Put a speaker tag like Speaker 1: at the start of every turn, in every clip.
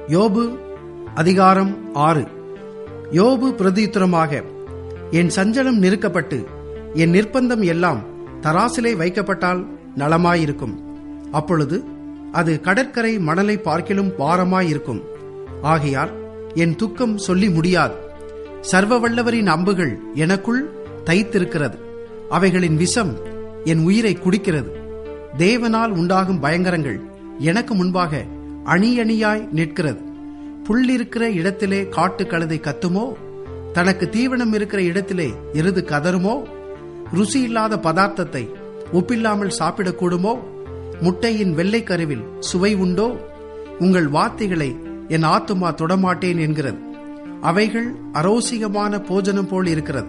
Speaker 1: யோபு அதிகாரம் ஆறு யோபு பிரதியுத்தரமாக என் சஞ்சலம் நிறுக்கப்பட்டு என் நிர்பந்தம் எல்லாம் தராசிலே வைக்கப்பட்டால் நலமாயிருக்கும் அப்பொழுது அது கடற்கரை மணலை பார்க்கிலும் பாரமாயிருக்கும் ஆகையால் என் துக்கம் சொல்லி முடியாது சர்வ வல்லவரின் அம்புகள் எனக்குள் தைத்திருக்கிறது அவைகளின் விஷம் என் உயிரை குடிக்கிறது தேவனால் உண்டாகும் பயங்கரங்கள் எனக்கு முன்பாக அணி அணியாய் நிற்கிறது புள்ளிருக்கிற இடத்திலே காட்டு கழுதை கத்துமோ தனக்கு தீவனம் இருக்கிற இடத்திலே எருது கதறுமோ ருசி இல்லாத பதார்த்தத்தை உப்பில்லாமல் சாப்பிடக்கூடுமோ முட்டையின் வெள்ளை கருவில் சுவை உண்டோ உங்கள் வார்த்தைகளை என் ஆத்துமா தொடமாட்டேன் என்கிறது அவைகள் அரோசிகமான போஜனம் போல் இருக்கிறது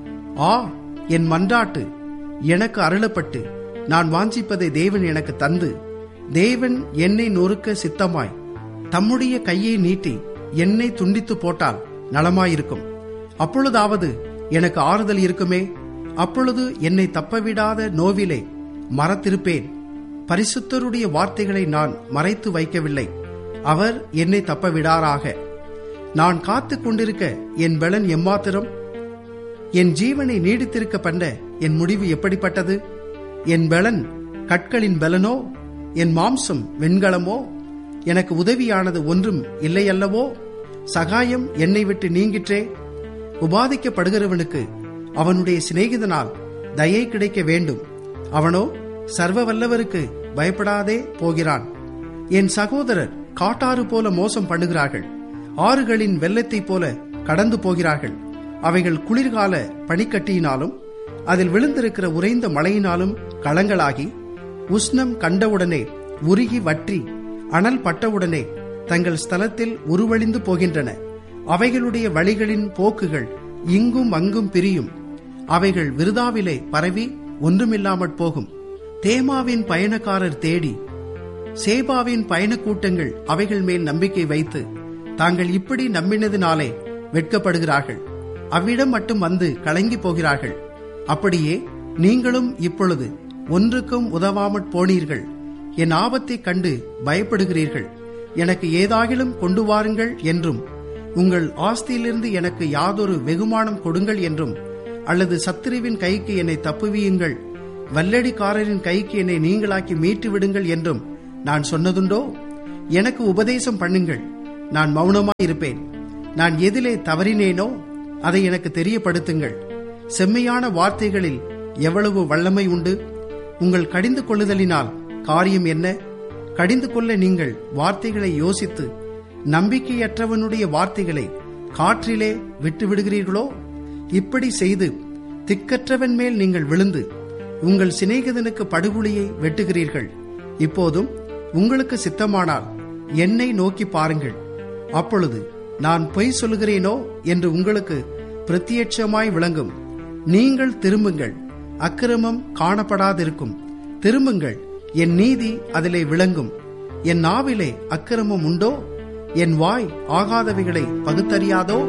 Speaker 1: ஆ என் மன்றாட்டு எனக்கு அருளப்பட்டு நான் வாஞ்சிப்பதை தேவன் எனக்கு தந்து தேவன் என்னை நொறுக்க சித்தமாய் தம்முடைய கையை நீட்டி என்னை துண்டித்து போட்டால் நலமாயிருக்கும் அப்பொழுதாவது எனக்கு ஆறுதல் இருக்குமே அப்பொழுது என்னை தப்பவிடாத நோவிலே மறத்திருப்பேன் பரிசுத்தருடைய வார்த்தைகளை நான் மறைத்து வைக்கவில்லை அவர் என்னை தப்பவிடாராக நான் காத்து கொண்டிருக்க என் பலன் எம்மாத்திரம் என் ஜீவனை நீடித்திருக்க பண்ண என் முடிவு எப்படிப்பட்டது என் பலன் கற்களின் பலனோ என் மாம்சம் வெண்கலமோ எனக்கு உதவியானது ஒன்றும் இல்லையல்லவோ சகாயம் என்னை விட்டு நீங்கிற்றே உபாதிக்கப்படுகிறவனுக்கு அவனுடைய சிநேகிதனால் தயை கிடைக்க வேண்டும் அவனோ சர்வ வல்லவருக்கு பயப்படாதே போகிறான் என் சகோதரர் காட்டாறு போல மோசம் பண்ணுகிறார்கள் ஆறுகளின் வெள்ளத்தைப் போல கடந்து போகிறார்கள் அவைகள் குளிர்கால பனிக்கட்டியினாலும் அதில் விழுந்திருக்கிற உறைந்த மழையினாலும் களங்களாகி உஷ்ணம் கண்டவுடனே உருகி வற்றி அனல் பட்டவுடனே தங்கள் ஸ்தலத்தில் உருவழிந்து போகின்றன அவைகளுடைய வழிகளின் போக்குகள் இங்கும் அங்கும் பிரியும் அவைகள் விருதாவிலே பரவி ஒன்றுமில்லாமற் போகும் தேமாவின் பயணக்காரர் தேடி சேபாவின் பயணக் கூட்டங்கள் அவைகள் மேல் நம்பிக்கை வைத்து தாங்கள் இப்படி நம்பினதினாலே வெட்கப்படுகிறார்கள் அவ்விடம் மட்டும் வந்து கலங்கி போகிறார்கள் அப்படியே நீங்களும் இப்பொழுது ஒன்றுக்கும் உதவாமற் போனீர்கள் என் ஆபத்தைக் கண்டு பயப்படுகிறீர்கள் எனக்கு ஏதாகிலும் கொண்டு வாருங்கள் என்றும் உங்கள் ஆஸ்தியிலிருந்து எனக்கு யாதொரு வெகுமானம் கொடுங்கள் என்றும் அல்லது சத்துருவின் கைக்கு என்னை தப்புவியுங்கள் வல்லடிக்காரரின் கைக்கு என்னை நீங்களாக்கி மீட்டு விடுங்கள் என்றும் நான் சொன்னதுண்டோ எனக்கு உபதேசம் பண்ணுங்கள் நான் மௌனமாய் இருப்பேன் நான் எதிலே தவறினேனோ அதை எனக்கு தெரியப்படுத்துங்கள் செம்மையான வார்த்தைகளில் எவ்வளவு வல்லமை உண்டு உங்கள் கடிந்து கொள்ளுதலினால் காரியம் என்ன கடிந்து கொள்ள நீங்கள் வார்த்தைகளை யோசித்து நம்பிக்கையற்றவனுடைய வார்த்தைகளை காற்றிலே விட்டு விடுகிறீர்களோ இப்படி செய்து திக்கற்றவன் மேல் நீங்கள் விழுந்து உங்கள் சிநேகிதனுக்கு படுகொலியை வெட்டுகிறீர்கள் இப்போதும் உங்களுக்கு சித்தமானால் என்னை நோக்கி பாருங்கள் அப்பொழுது நான் பொய் சொல்லுகிறேனோ என்று உங்களுக்கு பிரத்யட்சமாய் விளங்கும் நீங்கள் திரும்புங்கள் அக்கிரமம் காணப்படாதிருக்கும் திரும்புங்கள் என் நீதி அதிலே விளங்கும் என் நாவிலே அக்கிரமம் உண்டோ என் வாய் ஆகாதவைகளை பகுத்தறியாதோ